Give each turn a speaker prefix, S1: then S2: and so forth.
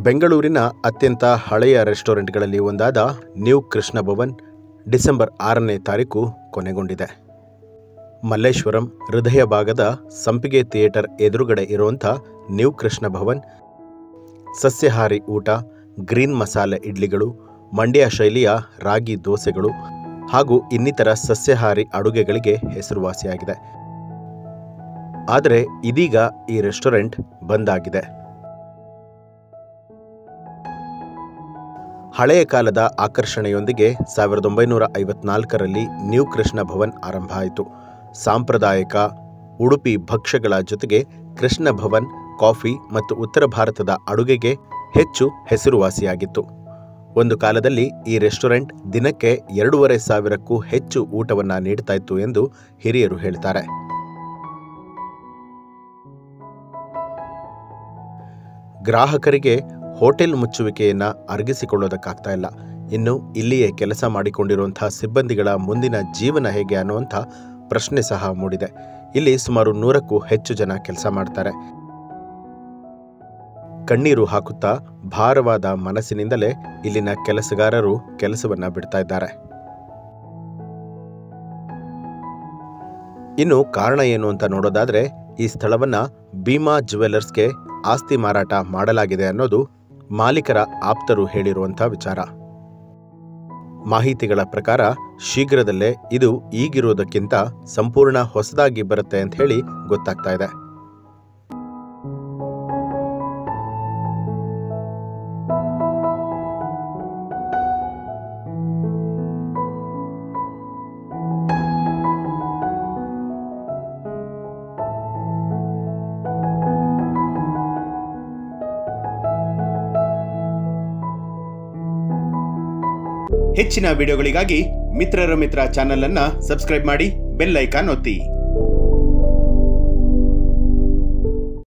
S1: ಬೆಂಗಳೂರಿನ ಅತ್ಯಂತ ಹಳೆಯ ರೆಸ್ಟೋರೆಂಟ್ಗಳಲ್ಲಿ ಒಂದಾದ ನ್ಯೂ ಕೃಷ್ಣ ಭವನ್ ಡಿಸೆಂಬರ್ ಆರನೇ ತಾರೀಕು ಕೊನೆಗೊಂಡಿದೆ ಮಲ್ಲೇಶ್ವರಂ ಹೃದಯ ಭಾಗದ ಸಂಪಿಗೆ ಥಿಯೇಟರ್ ಎದುರುಗಡೆ ಇರುವಂಥ ನ್ಯೂ ಕೃಷ್ಣ ಭವನ್ ಸಸ್ಯಾಹಾರಿ ಊಟ ಗ್ರೀನ್ ಮಸಾಲೆ ಇಡ್ಲಿಗಳು ಮಂಡ್ಯ ಶೈಲಿಯ ರಾಗಿ ದೋಸೆಗಳು ಹಾಗೂ ಇನ್ನಿತರ ಸಸ್ಯಾಹಾರಿ ಅಡುಗೆಗಳಿಗೆ ಹೆಸರುವಾಸಿಯಾಗಿದೆ ಆದರೆ ಇದೀಗ ಈ ರೆಸ್ಟೋರೆಂಟ್ ಬಂದ್ ಆಗಿದೆ ಹಳೆಯ ಕಾಲದ ಆಕರ್ಷಣೆಯೊಂದಿಗೆ ಸಾವಿರದ ಒಂಬೈನೂರ ಐವತ್ನಾಲ್ಕರಲ್ಲಿ ನ್ಯೂ ಕೃಷ್ಣ ಭವನ್ ಆರಂಭ ಆಯಿತು ಸಾಂಪ್ರದಾಯಿಕ ಉಡುಪಿ ಭಕ್ಷ್ಯಗಳ ಜೊತೆಗೆ ಕೃಷ್ಣ ಭವನ್ ಕಾಫಿ ಮತ್ತು ಉತ್ತರ ಭಾರತದ ಅಡುಗೆಗೆ ಹೆಚ್ಚು ಹೆಸರುವಾಸಿಯಾಗಿತ್ತು ಒಂದು ಕಾಲದಲ್ಲಿ ಈ ರೆಸ್ಟೋರೆಂಟ್ ದಿನಕ್ಕೆ ಎರಡೂವರೆ ಸಾವಿರಕ್ಕೂ ಹೆಚ್ಚು ಊಟವನ್ನು ನೀಡ್ತಾ ಇತ್ತು ಎಂದು ಹಿರಿಯರು ಹೇಳ್ತಾರೆ ಗ್ರಾಹಕರಿಗೆ ಹೋಟೆಲ್ ಮುಚ್ಚುವಿಕೆಯನ್ನು ಅರಗಿಸಿಕೊಳ್ಳೋದಕ್ಕಾಗ್ತಾ ಇಲ್ಲ ಇನ್ನು ಇಲ್ಲಿಯೇ ಕೆಲಸ ಮಾಡಿಕೊಂಡಿರುವಂತಹ ಸಿಬ್ಬಂದಿಗಳ ಮುಂದಿನ ಜೀವನ ಹೇಗೆ ಅನ್ನುವಂಥ ಪ್ರಶ್ನೆ ಸಹ ಮೂಡಿದೆ ಇಲ್ಲಿ ಸುಮಾರು ನೂರಕ್ಕೂ ಹೆಚ್ಚು ಜನ ಕೆಲಸ ಮಾಡ್ತಾರೆ ಕಣ್ಣೀರು ಹಾಕುತ್ತಾ ಭಾರವಾದ ಮನಸ್ಸಿನಿಂದಲೇ ಇಲ್ಲಿನ ಕೆಲಸಗಾರರು ಕೆಲಸವನ್ನ ಬಿಡ್ತಾ ಇದ್ದಾರೆ ಇನ್ನು ಕಾರಣ ಏನು ಅಂತ ನೋಡೋದಾದ್ರೆ ಈ ಸ್ಥಳವನ್ನ ಭೀಮಾ ಜುವೆಲ್ಲರ್ಸ್ಗೆ ಆಸ್ತಿ ಮಾರಾಟ ಮಾಡಲಾಗಿದೆ ಅನ್ನೋದು ಮಾಲೀಕರ ಆಪ್ತರು ಹೇಳಿರುವಂಥ ವಿಚಾರ ಮಾಹಿತಿಗಳ ಪ್ರಕಾರ ಶೀಘ್ರದಲ್ಲೇ ಇದು ಈಗಿರುವುದಕ್ಕಿಂತ ಸಂಪೂರ್ಣ ಹೊಸದಾಗಿ ಬರುತ್ತೆ ಅಂತ ಹೇಳಿ ಗೊತ್ತಾಗ್ತಾ ಇದೆ
S2: ಹೆಚ್ಚಿನ ವಿಡಿಯೋಗಳಿಗಾಗಿ ಮಿತ್ರರ ಮಿತ್ರ ಚಾನೆಲ್ ಅನ್ನ ಸಬ್ಸ್ಕ್ರೈಬ್ ಮಾಡಿ ಬೆಲ್ ಐಕಾನ್ ಒತ್ತಿ